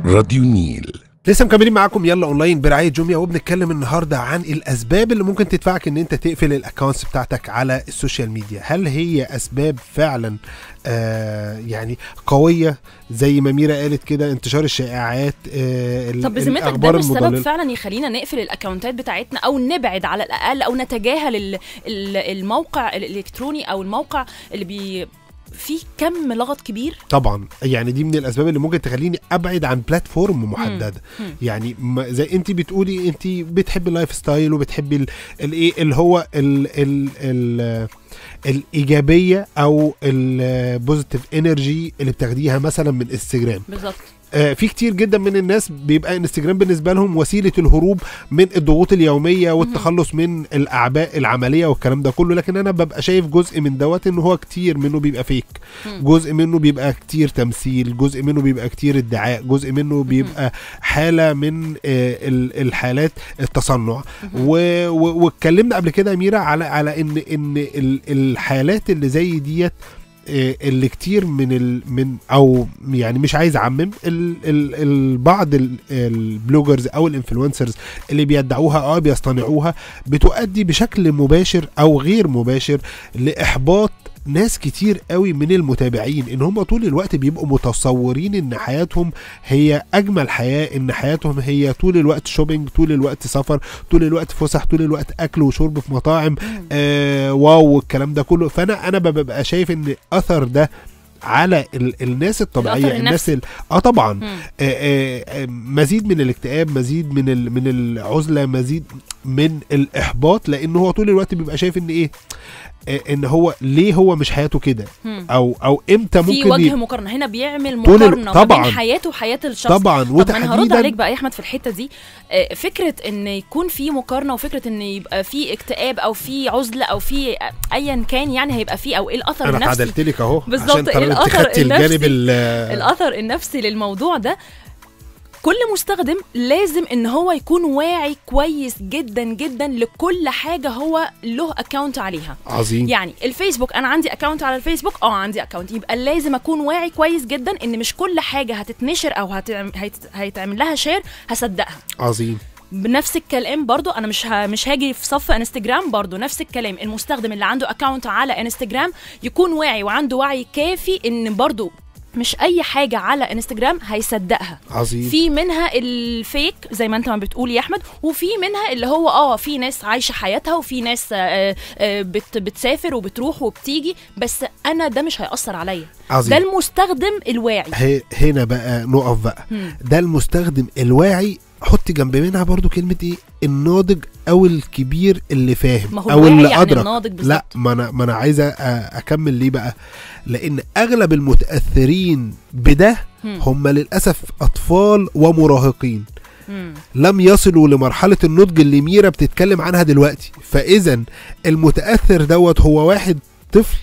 راديو نيل لسه مكملين معاكم يلا اونلاين برعايه جوميا وبنتكلم النهارده عن الاسباب اللي ممكن تدفعك ان انت تقفل الاكونتس بتاعتك على السوشيال ميديا هل هي اسباب فعلا آه يعني قويه زي ما ميرا قالت كده انتشار الشائعات آه ال- طب بذمتك ده الأخبار مش سبب المضللة. فعلا يخلينا نقفل الاكونتات بتاعتنا او نبعد على الاقل او نتجاهل ال- ال- الموقع الالكتروني او الموقع اللي بي فيه كم لغط كبير طبعا يعني دي من الاسباب اللي ممكن تخليني ابعد عن بلاتفورم محدده مم. يعني ما- زي انت بتقولي انت بتحبي اللايف ستايل وبتحبي ال- الايه اللي هو ال ال ال الايجابيه او البوزيتيف انرجي اللي بتاخديها مثلا من انستجرام بالظبط آه، في كتير جدا من الناس بيبقى انستجرام بالنسبه لهم وسيله الهروب من الضغوط اليوميه والتخلص من الاعباء العمليه والكلام ده كله لكن انا ببقى شايف جزء من دوت ان هو كتير منه بيبقى فيك مم. جزء منه بيبقى كتير تمثيل جزء منه بيبقى كتير ادعاء جزء منه بيبقى حاله من آه، ال- الحالات التصنع و- و- واتكلمنا قبل كده يا ميرا على على ان ان ال- الحالات اللي زي ديت آه، اللي كتير من ال من او يعني مش عايز اعمم ال ال ال بعض ال- البلوجرز او الانفلونسرز اللي بيدعوها اه بيصطنعوها بتؤدي بشكل مباشر او غير مباشر لاحباط ناس كتير قوي من المتابعين ان هم طول الوقت بيبقوا متصورين ان حياتهم هي اجمل حياه ان حياتهم هي طول الوقت شوبينج طول الوقت سفر طول الوقت فسح طول الوقت اكل وشرب في مطاعم آه واو والكلام ده كله فانا انا ببقى شايف ان اثر ده على ال الناس الطبيعيه الأثر الناس ال... اه طبعا مم. آه، آه، آه، مزيد من الاكتئاب مزيد من ال- من العزله مزيد من الاحباط لان هو طول الوقت بيبقى شايف ان ايه آه، ان هو ليه هو مش حياته كده مم. او او امتى في ممكن وجه ي- مقارنه هنا بيعمل طول ال- مقارنه ما طبعاً. بين حياته وحياه الشخص طبعا طب ما انا هرد وتحديدا عليك بقى يا احمد في الحته دي آه، فكره ان يكون في مقارنه وفكره ان يبقى في اكتئاب او في عزله او في ايا كان يعني هيبقى في او ايه الاثر انا النفسي اتعدلت لك اهو بالظبط، عشان طالما انت الأثر خدتي الجانب النفسي. ال- الاثر النفسي للموضوع ده كل مستخدم لازم ان هو يكون واعي كويس جدا جدا لكل حاجه هو له اكونت عليها عظيم يعني الفيسبوك انا عندي اكونت على الفيسبوك اه عندي اكونت يبقى لازم اكون واعي كويس جدا ان مش كل حاجه هتتنشر او هتعم... هيت- هيتعمل لها شير هصدقها عظيم بنفس الكلام برضو انا مش ه... مش هاجي في صف انستجرام برضو نفس الكلام المستخدم اللي عنده اكونت على انستجرام يكون واعي وعنده وعي كافي ان برضو مش اي حاجه على انستجرام هيصدقها عظيم في منها الفيك زي ما انت ما بتقول يا احمد وفي منها اللي هو اه في ناس عايشه حياتها وفي ناس آه آه بت بتسافر وبتروح وبتيجي بس انا ده مش هيأثر عليا ده عظيم المستخدم الواعي ه- هنا بقى نقف بقى مم. ده المستخدم الواعي حط جنب منها برضو كلمة ايه الناضج او الكبير اللي فاهم ما هو او الواعي اللي يعني ادرك الناضج بالظبط. لا ما انا ما انا عايزه أ- اكمل ليه بقى لان اغلب المتاثرين بده مم. هم للاسف اطفال ومراهقين مم. لم يصلوا لمرحله النضج اللي ميرا بتتكلم عنها دلوقتي فاذا المتاثر دوت هو واحد طفل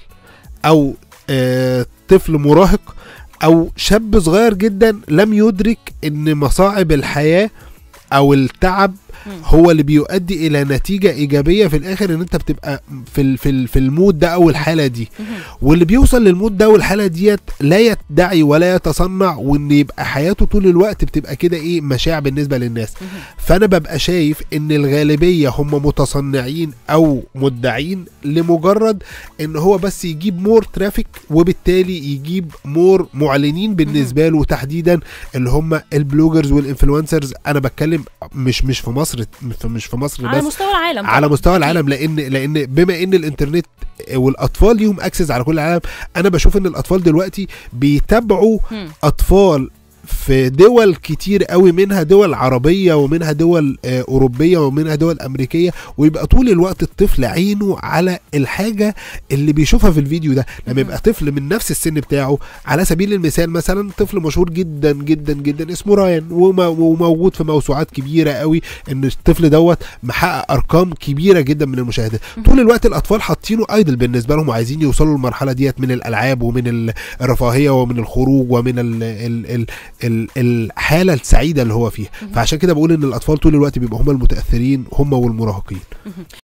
او آه طفل مراهق او شاب صغير جدا لم يدرك ان مصاعب الحياه او التعب مم. هو اللي بيؤدي الى نتيجه ايجابيه في الاخر ان انت بتبقى في ال- في ال- في المود ده او الحاله دي مم. واللي بيوصل للمود ده والحاله ديت لا يدعي ولا يتصنع وان يبقى حياته طول الوقت بتبقى كده ايه مشاع بالنسبه للناس مم. فانا ببقى شايف ان الغالبيه هم متصنعين او مدعين لمجرد ان هو بس يجيب مور ترافيك وبالتالي يجيب مور معلنين بالنسبه له تحديدا اللي هم البلوجرز والانفلونسرز انا بتكلم مش مش في مصر مش في مصر على بس مستوى العالم على طبعاً. مستوى أكيد. العالم لان لان بما ان الانترنت والاطفال ليهم اكسس على كل العالم انا بشوف ان الاطفال دلوقتي بيتابعوا مم. اطفال في دول كتير قوي منها دول عربية ومنها دول آه، أوروبية ومنها دول أمريكية ويبقى طول الوقت الطفل عينه على الحاجة اللي بيشوفها في الفيديو ده لما مهم. يبقى طفل من نفس السن بتاعه على سبيل المثال مثلا طفل مشهور جدا جدا جدا اسمه رايان وم- وموجود في موسوعات كبيرة قوي ان الطفل دوت محقق ارقام كبيرة جدا من المشاهدات طول الوقت الاطفال حاطينه ايدل بالنسبة لهم وعايزين يوصلوا للمرحلة ديت من الالعاب ومن ال- الرفاهية ومن الخروج ومن ال ال ال ال الحاله السعيده اللي هو فيها مهم. فعشان كده بقول ان الاطفال طول الوقت بيبقوا هم المتاثرين هم والمراهقين